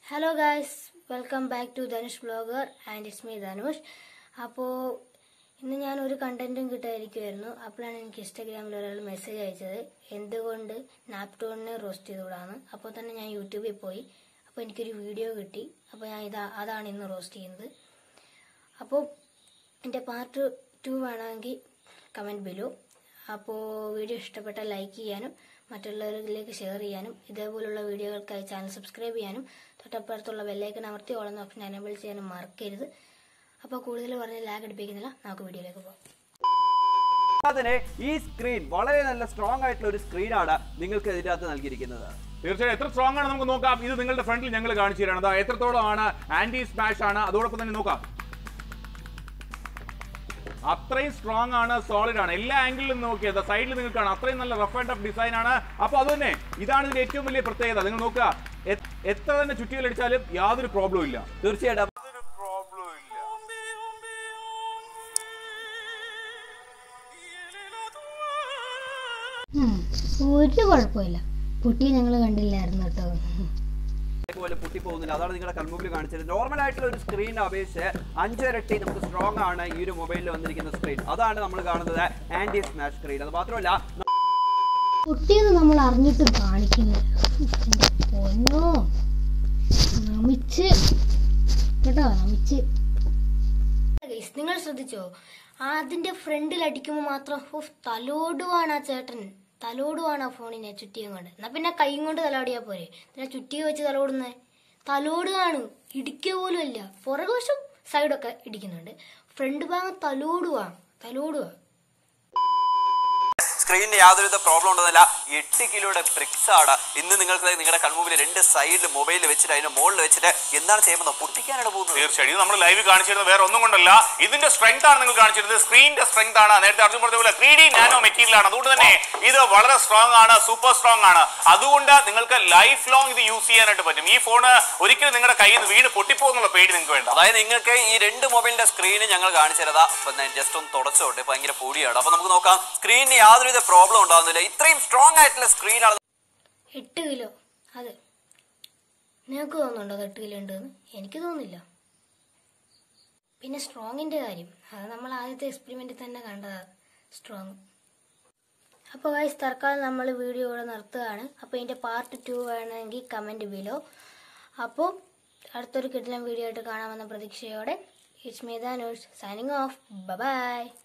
hello guys welcome back to Dhanush blogger and it's me Dhanush അപ്പോൾ ഇന്ന് ഞാൻ ഒരു കണ്ടന്റും കിട്ടാതിരിക്കുമായിരുന്നു അപ്പോഴാണ് എനിക്ക് ഇൻസ്റ്റാഗ്രാമിൽ ഒരാൾ മെസ്സേജ് അയച്ചത് എന്തുകൊണ്ട് നാപ്റ്റോണിനെ റോസ്റ്റ് ചെയ്തുകൂടാന്ന് അപ്പോൾ തന്നെ ഞാൻ യൂട്യൂബിൽ പോയി അപ്പോൾ എനിക്കൊരു വീഡിയോ കിട്ടി അപ്പോൾ ഞാൻ ഇതാ അതാണ് ഇന്ന് റോസ്റ്റ് ചെയ്യുന്നത് അപ്പോൾ എൻ്റെ പാർട്ട് ടു വേണമെങ്കിൽ കമൻറ്റ് ബിലോ അപ്പോൾ വീഡിയോ ഇഷ്ടപ്പെട്ടാൽ ലൈക്ക് ചെയ്യാനും മറ്റുള്ളവരിലേക്ക് ഷെയർ ചെയ്യാനും ഇതേപോലുള്ള വീഡിയോകൾക്കായി ചാനൽ സബ്സ്ക്രൈബ് ചെയ്യാനും തൊട്ടപ്പുറത്തുള്ള ബെല്ലൈക്കൺ അമർത്തി ഓളുന്ന ഓപ്ഷൻ എനേബിൾ ചെയ്യാനും മറക്കരുത് അപ്പോൾ കൂടുതൽ പറഞ്ഞ് ലാഗ് അടിപ്പിക്കുന്നില്ല നമുക്ക് വീഡിയോയിലേക്ക് പോകാം അതിന് ഈ സ്ക്രീൻ വളരെ നല്ല സ്ട്രോങ് ആയിട്ടുള്ള ഒരു സ്ക്രീനാണ് നിങ്ങൾക്ക് ഇതിനകത്ത് നൽകിയിരിക്കുന്നത് തീർച്ചയായും എത്ര സ്ട്രോങ് ആണ് നമുക്ക് നോക്കാം ഇത് നിങ്ങളുടെ ഫ്രണ്ടിൽ ഞങ്ങൾ കാണിച്ചു തരാണ് അതാ എത്രത്തോളം ആണ് ആന്റി സ്മാഷ് ആണ് അതോടൊപ്പം തന്നെ നോക്കാം അത്രയും സ്ട്രോങ് ആണ് സോളിഡ് ആണ് എല്ലാ ആംഗിളിലും നോക്കിയത് സൈഡിൽ നിങ്ങൾക്ക് കാണാം അത്രയും നല്ല റഫ് ആൻഡ് ടഫ് ഡിസൈൻ ആണ് അപ്പൊ അത് തന്നെ ഇതാണ് ഇതിന്റെ ഏറ്റവും വലിയ പ്രത്യേകത നിങ്ങൾ നോക്കുക എ- എത്ര തന്നെ ചുറ്റികൾ അടിച്ചാലും യാതൊരു പ്രോബ്ലവും ഇല്ല തീർച്ചയായിട്ടും ഒരു കുഴപ്പമില്ല കുട്ടിയെ ഞങ്ങൾ കണ്ടില്ലായിരുന്നു കേട്ടോ പോലെ പൊട്ടി പോകുന്നില്ല അതാണ് നിങ്ങളുടെ കൺമുമ്പിൽ കാണിച്ചത് നോർമൽ ആയിട്ടുള്ള ഒരു സ്ക്രീൻ അപേക്ഷിച്ച് അഞ്ചിരട്ടി നമുക്ക് സ്ട്രോങ് ആണ് ഈ ഒരു മൊബൈലിൽ വന്നിരിക്കുന്ന സ്ക്രീൻ അതാണ് നമ്മൾ കാണുന്നത് ആന്റി സ്മാഷ് സ്ക്രീൻ അത് മാത്രമല്ല കുട്ടിയെന്ന് നമ്മൾ അറിഞ്ഞിട്ട് കാണിക്കുന്നു എൻ്റെ പൊന്നോ നമിച്ച് കേട്ടോ നമിച്ച് നിങ്ങൾ ശ്രദ്ധിച്ചോ അതിന്റെ ഫ്രണ്ടിൽ അടിക്കുമ്പോൾ മാത്രം ഉഫ്, തലോടുവാണ് ആ ചേട്ടൻ തലോടുവാണ് ആ ഫോണിനെ ചുറ്റിയും കൊണ്ട് എന്നാ പിന്നെ കൈയും കൊണ്ട് തലോടിയാ പോരെ പിന്നെ ചുറ്റിയെ വെച്ച് തലോടുന്നേ തലോടുകയാണ് ഇടിക്കുക പോലും ഇല്ല പുറകുവശം സൈഡൊക്കെ ഇടിക്കുന്നുണ്ട് ഫ്രണ്ട് ഭാഗം തലോടുവാ തലോടുക സ്ക്രീനിന് യാതൊരുവിധ പ്രോബ്ലം ഉണ്ടെന്നല്ല എട്ട് കിലോയുടെ ബ്രിക്സ് ആണ് ഇന്ന് നിങ്ങൾക്ക് നിങ്ങളുടെ കൺമുമ്പിൽ രണ്ട് സൈഡിൽ മൊബൈൽ വെച്ചിട്ട് അതിന്റെ മുകളിൽ വെച്ചിട്ട് എന്താണ് ചെയ്യുന്നത് പൊട്ടിക്കാനാണ് പോകുന്നത് തീർച്ചയായും ഇത് നമ്മൾ ലൈവ് കാണിച്ചിരുന്നത് വേറെ ഒന്നും കൊണ്ടല്ല ഇതിന്റെ സ്ട്രെങ്ത് ആണ് നിങ്ങൾ കാണിച്ചിരുന്നത് സ്ക്രീനിന്റെ സ്ട്രെങ്ത് ആണ് നേരത്തെ അർജുൻ പറഞ്ഞ പോലെ ത്രീ ഡി നാനോ മെറ്റീരിയൽ ആണ് അതുകൊണ്ട് തന്നെ ഇത് വളരെ സ്ട്രോങ് ആണ് സൂപ്പർ സ്ട്രോങ് ആണ് അതുകൊണ്ട് നിങ്ങൾക്ക് ലൈഫ് ലോങ് ഇത് യൂസ് ചെയ്യാനായിട്ട് പറ്റും ഈ ഫോൺ ഒരിക്കലും നിങ്ങളുടെ കയ്യിൽ നിന്ന് വീട് പൊട്ടിപ്പോകുന്നുള്ള പേടി നിങ്ങൾക്ക് വേണ്ട അതായത് നിങ്ങൾക്ക് ഈ രണ്ട് മൊബൈലിന്റെ സ്ക്രീന് ഞങ്ങൾ കാണിച്ചു തരാം അപ്പൊ ഞാൻ ജസ്റ്റ് ഒന്ന് തുടച്ചോട്ടെ ഭയങ്കര പൊടിയാണ് അപ്പൊ നമുക്ക് നോക്കാം സ്ക്രീനിന് യാതൊരുവിധ പ്രോബ്ലം ഉണ്ടാകുന്നില്ല ഇത്രയും സ്ട്രോങ് ആയിട്ടുള്ള സ്ക്രീനാണ് എട്ട് കിലോ അതെ നിനക്ക് തോന്നുന്നുണ്ടോ അത് എട്ട് കിലോ ഉണ്ടെന്ന് എനിക്ക് തോന്നുന്നില്ല പിന്നെ സ്ട്രോങ്ങിന്റെ കാര്യം അത് നമ്മൾ ആദ്യത്തെ എക്സ്പെരിമെന്റിൽ തന്നെ കണ്ടതാണ് സ്ട്രോങ് അപ്പോൾ ഗൈസ് തൽക്കാലം നമ്മൾ വീഡിയോ ഇവിടെ നിർത്തുകയാണ് അപ്പോൾ ഇതിന്റെ പാർട്ട് ടു വേണമെങ്കിൽ കമന്റ് ബിലോ അപ്പോൾ അടുത്തൊരു കിടിലൻ വീഡിയോ ആയിട്ട് കാണാമെന്ന പ്രതീക്ഷയോടെ it's me Dhanush signing off by